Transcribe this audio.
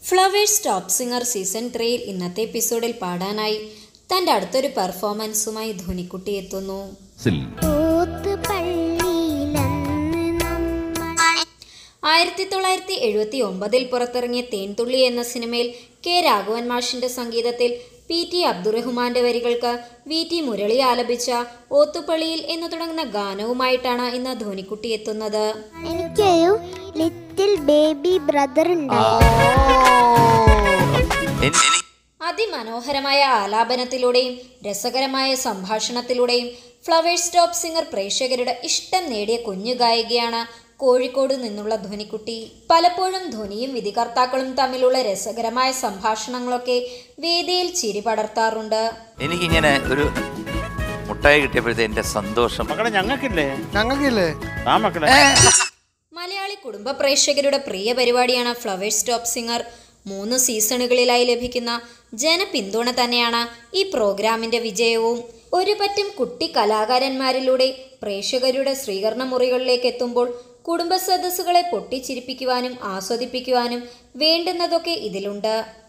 flowers top singer season ത്രീയിൽ ഇന്നത്തെ എപ്പിസോഡിൽ പാടാനായി തൻ്റെ അടുത്തൊരു പെർഫോമൻസുമായി ധോനിക്കുട്ടി എത്തുന്നു സിൽ ആയിരത്തി തൊള്ളായിരത്തി എഴുപത്തി ഒമ്പതിൽ പുറത്തിറങ്ങിയ തേൻതുള്ളി എന്ന സിനിമയിൽ കെ രാഘവൻ മാഷിന്റെ സംഗീതത്തിൽ പി ടി അബ്ദുറഹ്മാന്റെ വരികൾക്ക് വി ടി മുരളി ആലപിച്ച ഓത്തുപള്ളിയിൽ എന്ന് തുടങ്ങുന്ന ഗാനവുമായിട്ടാണ് ഇന്ന് ധോനിക്കുട്ടി എത്തുന്നത് എനിക്കൊരു ലിറ്റിൽ ബേബി ബ്രദർ ഉണ്ടായി അതിമനോഹരമായ ആലാപനത്തിലൂടെയും രസകരമായ സംഭാഷണത്തിലൂടെയും ഫ്ലവേഴ്സ് ടോപ്പ് സിംഗർ പ്രേക്ഷകരുടെ ഇഷ്ടം നേടിയ കുഞ്ഞു ഗായികയാണ് കോഴിക്കോട് നിന്നുള്ള ധ്വനിക്കുട്ടി പലപ്പോഴും ധ്വനിയും വിധികർത്താക്കളും തമ്മിലുള്ള രസകരമായ സംഭാഷണങ്ങളൊക്കെ വേദിയിൽ ചിരി പടർത്താറുണ്ട് എനിക്കിങ്ങനെ ഒരു മുട്ടായി കിട്ടിയപ്പോഴത്തെ എന്റെ സന്തോഷം മക്കളെ ഞങ്ങൾക്കില്ലേ ഞങ്ങൾക്കില്ലേ ആ മക്കളെ മലയാളി കുടുംബ പ്രേക്ഷകരുടെ പ്രിയ പരിപാടിയാണ് ഫ്ലവേഴ്സ് ടോപ്പ് സിംഗർ മൂന്ന് സീസണുകളിലായി ലഭിക്കുന്ന ജനപിന്തുണ തന്നെയാണ് ഈ പ്രോഗ്രാമിന്റെ വിജയവും ഒരു പറ്റം കുട്ടി കലാകാരന്മാരിലൂടെ പ്രേക്ഷകരുടെ സ്വീകരണ മുറികളിലേക്ക് എത്തുമ്പോൾ കുടുംബ സദസ്സുകളെ പൊട്ടിച്ചിരിപ്പിക്കുവാനും ആസ്വദിപ്പിക്കുവാനും വേണ്ടുന്നതൊക്കെ ഇതിലുണ്ട്